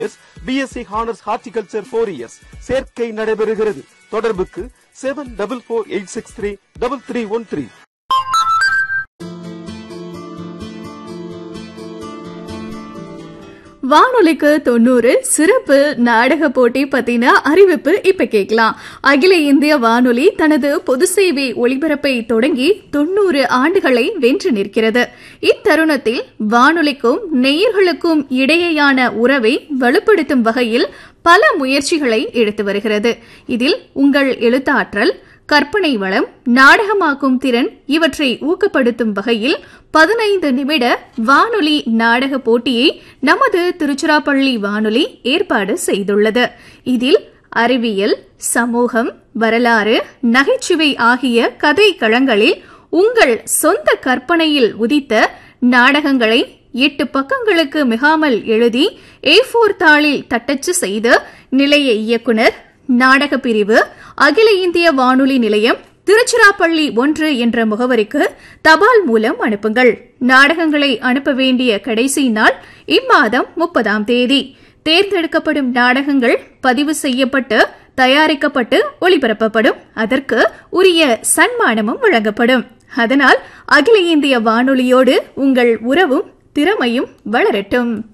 BSc honours horticulture four years சேர்க்கை நடைபெறுகிறது தொடர்புக்கு seven double four eight six three double three one three வானொலிக்கு தொண்ணூறு சிறப்பு நாடக போட்டி பத்தின அறிவிப்பு இப்ப கேட்கலாம் அகில இந்திய வானொலி தனது பொது சேவை ஒளிபரப்பை தொடங்கி தொண்ணூறு ஆண்டுகளை வென்று நிற்கிறது இத்தருணத்தில் வானொலிக்கும் நேயர்களுக்கும் இடையேயான உறவை வலுப்படுத்தும் வகையில் பல முயற்சிகளை எடுத்து வருகிறது இதில் உங்கள் எழுத்தாற்றல் கற்பனை வளம் நாடகமாக்கும் திறன் இவற்றை ஊக்கப்படுத்தும் வகையில் பதினைந்து நிமிட வானொலி நாடக போட்டியை நமது திருச்சிராப்பள்ளி வானொலி ஏற்பாடு செய்துள்ளது இதில் அறிவியல் சமூகம் வரலாறு நகைச்சுவை ஆகிய கதை களங்களில் உங்கள் சொந்த கற்பனையில் உதித்த நாடகங்களை எட்டு பக்கங்களுக்கு மிகாமல் எழுதி ஏ ஃபோர் தாளில் தட்டச்சு செய்து நிலைய இயக்குனர் நாடக பிரிவு அகில இந்திய வானொலி நிலையம் திருச்சிராப்பள்ளி ஒன்று என்ற முகவரிக்கு தபால் மூலம் அனுப்புங்கள் நாடகங்களை அனுப்ப வேண்டிய கடைசி நாள் இம்மாதம் முப்பதாம் தேதி தேர்ந்தெடுக்கப்படும் நாடகங்கள் பதிவு செய்யப்பட்டு தயாரிக்கப்பட்டு ஒளிபரப்பப்படும் அதற்கு உரிய சன்மானமும் வழங்கப்படும் அதனால் அகில இந்திய வானொலியோடு உங்கள் உறவும் திறமையும் வளரட்டும்